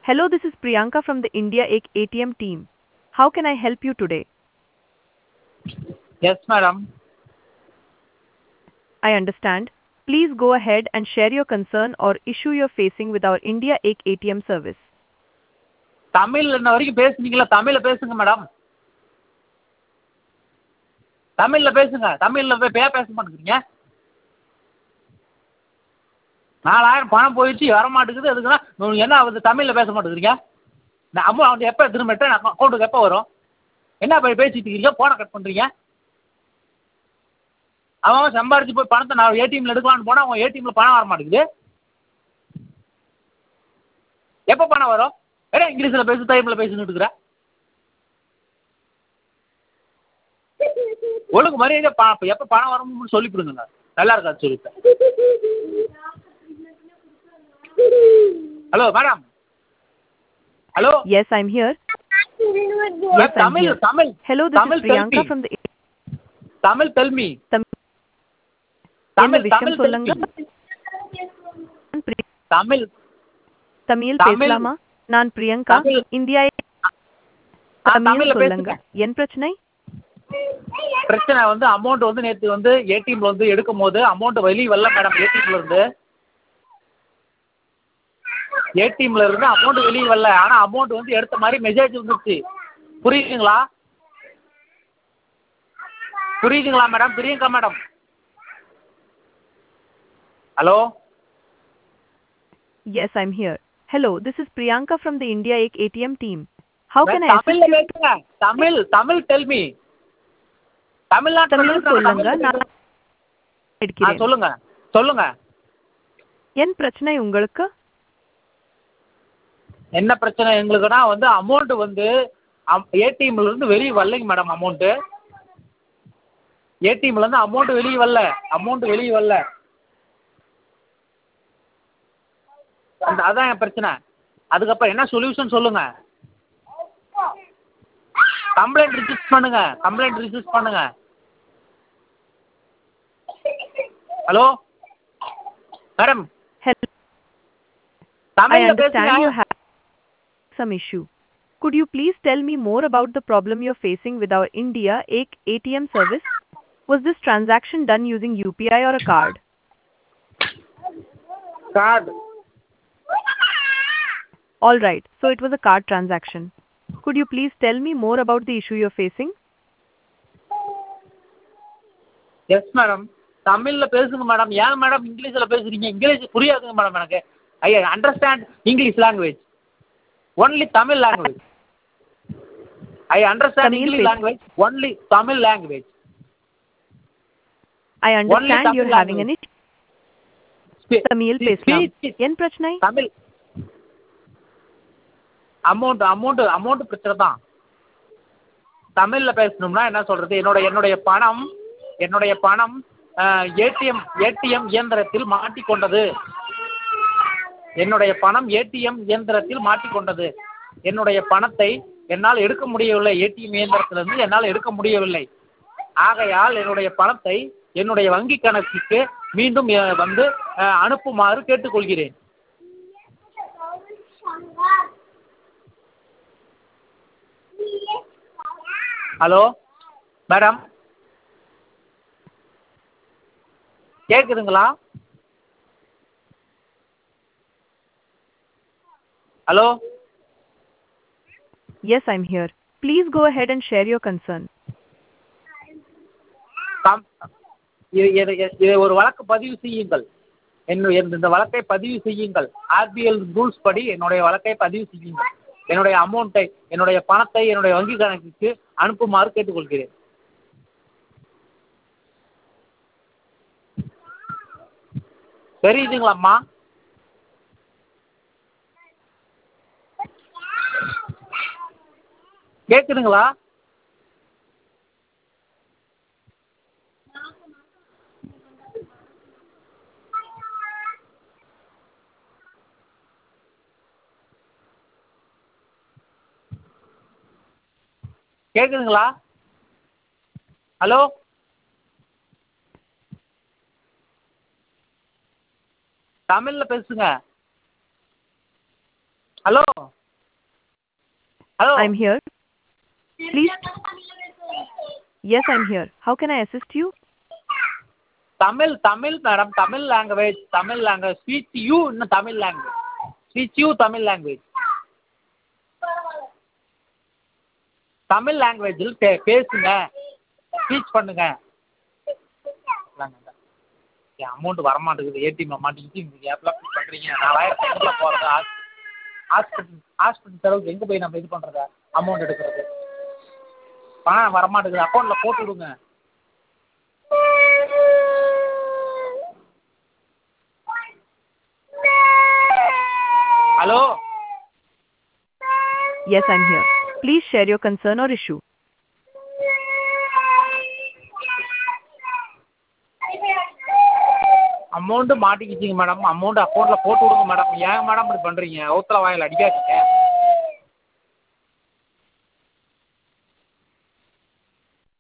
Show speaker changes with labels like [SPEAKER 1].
[SPEAKER 1] Hello, this is Priyanka from the India Ek ATM team. How can I help you today?
[SPEAKER 2] Yes, madam.
[SPEAKER 1] I understand. Please go ahead and share your concern or issue you're facing with our India Ek ATM service.
[SPEAKER 2] Tamil இன்ன வரைக்கும் பேசுனீங்களா தமிழில் பேசுங்க madam தமிழில் பேசுங்க தமிழில் போய் ஏன் பேச மாட்டேங்கிறீங்க நாலாயிரம் பணம் போயிடுச்சு வர மாட்டேங்குது அதுக்குன்னா உங்களுக்கு என்ன ஆகுது தமிழில் பேச மாட்டேங்கிறீங்க நான் அமௌண்ட் எப்போ திரும்ப ரிட்டர்ன் அக்கௌண்ட்டுக்கு எப்போ வரும் என்ன போய் பேசிட்டு இருக்கீங்க ஃபோனை கட் பண்ணுறீங்க அவன் அவன் சம்பாரிச்சு போய் பணத்தை நான் ஏடிஎம்ல எடுக்கலான்னு போனால் அவன் ஏடிஎம்ல பணம் வர மாட்டேங்குது எப்போ பணம் வரும் ஏடா இங்கிலீஷில் பேசு தமிழில் பேசுன்னு இருக்கிற ஒழுங்கு மரியாதை ப எப்போ பணம் வரும்னு சொல்லி கொடுங்க நல்லா இருக்காது சொல்லிட்டேன் hello madam hello
[SPEAKER 1] Yes, I'm here. Yes, I'm
[SPEAKER 2] Tamil
[SPEAKER 1] here.
[SPEAKER 2] Tamil
[SPEAKER 1] Hello, this
[SPEAKER 2] Tamil
[SPEAKER 1] is Priyanka
[SPEAKER 2] tell me.
[SPEAKER 1] from the
[SPEAKER 2] Tamil tell me
[SPEAKER 1] Tam- என்ன
[SPEAKER 2] தமிழ்
[SPEAKER 1] விஷயம்
[SPEAKER 2] தமிழ்
[SPEAKER 1] சொல்லுங்க
[SPEAKER 2] தெல்மி தமிழ்
[SPEAKER 1] தமிழ்
[SPEAKER 2] தமிழ்.
[SPEAKER 1] பேசலாமா நான் பிரியங்கா
[SPEAKER 2] தமிழ்.
[SPEAKER 1] இந்தியா
[SPEAKER 2] ஆ,
[SPEAKER 1] தமிழ்
[SPEAKER 2] தமிழ்ல
[SPEAKER 1] சொல்லுங்க
[SPEAKER 2] பேசுங்க
[SPEAKER 1] என் பிரச்சனை
[SPEAKER 2] பிரச்சனை வந்து அமௌண்ட் வந்து நேற்று வந்து ஏடிஎம்ல வந்து எடுக்கும் போது அமௌண்ட் வெளியே வரல மேடம் ஏடிஎம்ல இருந்து ஏடிஎம்ல இருந்து அமௌண்ட் வெளியே வரல ஆனால் அமௌண்ட் வந்து எடுத்த மாதிரி மெசேஜ் வந்துச்சு புரியுதுங்களா புரியுதுங்களா madam Priyanka madam hello
[SPEAKER 1] Yes, I'm here. Hello, this is Priyanka from the India Ek ATM team. How can I assist
[SPEAKER 2] தமிழ்ல
[SPEAKER 1] you?
[SPEAKER 2] பேசுங்க தமிழ் தமிழ் டெல்மி தமிழ்நாட்டு
[SPEAKER 1] தமிழ் சொல்லுங்க நான்
[SPEAKER 2] ஆ
[SPEAKER 1] எடுக்கிறேன்
[SPEAKER 2] சொல்லுங்க சொல்லுங்க
[SPEAKER 1] என் பிரச்சனை உங்களுக்கு
[SPEAKER 2] என்ன பிரச்சனை எங்களுக்குன்னா வந்து அமௌண்ட் வந்து ஏடிஎம்ல இருந்து வெளியே வரலைங்க மேடம் அமௌண்ட்டு ஏடிஎம்ல இருந்து அமௌண்ட் வெளியே வரல அமௌண்ட் வெளியே வரல அந்த அதான் என் பிரச்சனை அதுக்கப்புறம் என்ன சொல்யூஷன் சொல்லுங்க கம்ப்ளைண்ட் ரிஜிஸ்டர் பண்ணுங்க கம்ப்ளைண்ட் ரிஜிஸ்டர் பண்ணுங்க ஹலோ மேடம்
[SPEAKER 1] Hello, I
[SPEAKER 2] தமிழ்ல
[SPEAKER 1] understand you
[SPEAKER 2] பேசுங்க
[SPEAKER 1] have some issue. Could you please tell me more about the problem you're facing with our India Ek ATM service? Was this transaction done using UPI or a card?
[SPEAKER 2] Card
[SPEAKER 1] All right, so it was a card transaction. Could you please tell me more about the issue you're facing?
[SPEAKER 2] Yes madam தமிழில் பேசுங்க madam ஏன் madam இங்கிலீஷில் பேசுறீங்க English புரியாதுங்க madam எனக்கு I understand English language only Tamil language I understand
[SPEAKER 1] Tamil
[SPEAKER 2] English
[SPEAKER 1] பேசு.
[SPEAKER 2] Language only Tamil language
[SPEAKER 1] I understand
[SPEAKER 2] Tamil
[SPEAKER 1] you're having an issue. Tamil பேசலாம். என் பிரச்சனை
[SPEAKER 2] தமிழ் அமௌண்ட் அமௌண்ட் அமௌண்ட் பிரச்சனை தான் தமிழில் பேசணும்னா என்ன சொல்றது என்னோட என்னுடைய பணம் என்னுடைய பணம் ஏடிஎம் ஏடிஎம் இயந்திரத்தில் மாட்டிக்கொண்டது என்னுடைய பணம் ஏடிஎம் இயந்திரத்தில் மாட்டிக்கொண்டது என்னுடைய பணத்தை என்னால் எடுக்க முடியவில்லை ஏடிஎம் இயந்திரத்திலிருந்து என்னால் எடுக்க முடியவில்லை ஆகையால் என்னுடைய பணத்தை என்னுடைய வங்கி கணக்குக்கு மீண்டும் அஹ், வந்து அஹ், அனுப்புமாறு கேட்டுக்கொள்கிறேன் ஹலோ மேடம் கேட்குதுங்களா hello
[SPEAKER 1] Yes, I'm here. Please go ahead and share your concern.
[SPEAKER 2] கம் இது இது இது- இதை ஒரு வழக்கு பதிவு செய்யுங்கள் என்ன இந்த வழக்கை பதிவு செய்யுங்கள் ஆர்பிஎல் ரூல்ஸ் படி என்னுடைய வழக்கை பதிவு செய்யுங்கள் என்னுடைய அமௌண்ட்டை என்னுடைய பணத்தை என்னுடைய வங்கி கணக்குக்கு அனுப்புமாறு கேட்டுக்கொள்கிறேன் தெரியுதுங்களாம்மா கேட்குதுங்களா கேட்குதுங்களா ஹலோ தமிழில் பேசுங்க hello hello
[SPEAKER 1] I'm here. Please. Yes, I'm here. How can I assist you?
[SPEAKER 2] Tamil Tamil madam Tamil language Tamil language speech you இன்னும் Tamil language speech you Tamil language Tamil லாங்குவேஜில் பே பேசுங்க ஸ்பீச் பண்ணுங்க என் அமௌண்ட் வரமாட்டேங்குது ஏடிஎம்ல மாட்டிக்கிட்டு இந்த கேப்ல பண்ணுறீங்க நாலாயிரத்தி ஐநூறுல போகிறது ஹாஸ்பிட்டல் ஹாஸ்பிட்டல் செலவுக்கு எங்கே போய் நம்ம இது பண்ணுறது அமௌண்ட் எடுக்கிறது பணம் வரமாட்டேங்குது அக்கௌண்ட்டில் போட்டு விடுங்க hello
[SPEAKER 1] Yes, I'm here. Please share your concern or issue.
[SPEAKER 2] Amount மாட்டிக்கிச்சிங்க மேடம் அமௌண்ட் அக்கௌண்ட்டில் போட்டு விடுங்க மேடம் ஏன் மேடம் இப்படி பண்ணுறீங்க ஊத்தல வாயில் அடிக்காதீங்க